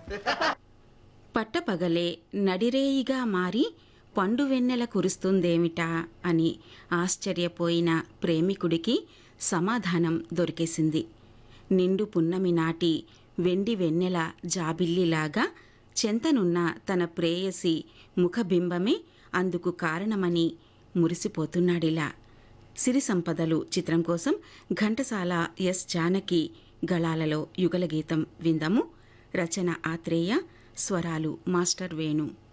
పట్టపగలే నడిరేయిగా మారి పండు వెన్నెల కురుస్తుందేమిటా అని ఆశ్చర్యపోయిన ప్రేమికుడికి సమాధానం దొరికేసింది నిండు పున్నమి నాటి వెండి వెన్నెల జాబిల్లిలాగా చెంతనున్న తన ప్రేయసి ముఖబింబమే అందుకు కారణమని మురిసిపోతున్నాడిలా సిరి సంపదలు చిత్రం కోసం ఘంటసాల ఎస్ జానకి గళాలలో యుగలగీతం విందము రచన ఆత్రేయ స్వరాలు మాస్టర్ వేణు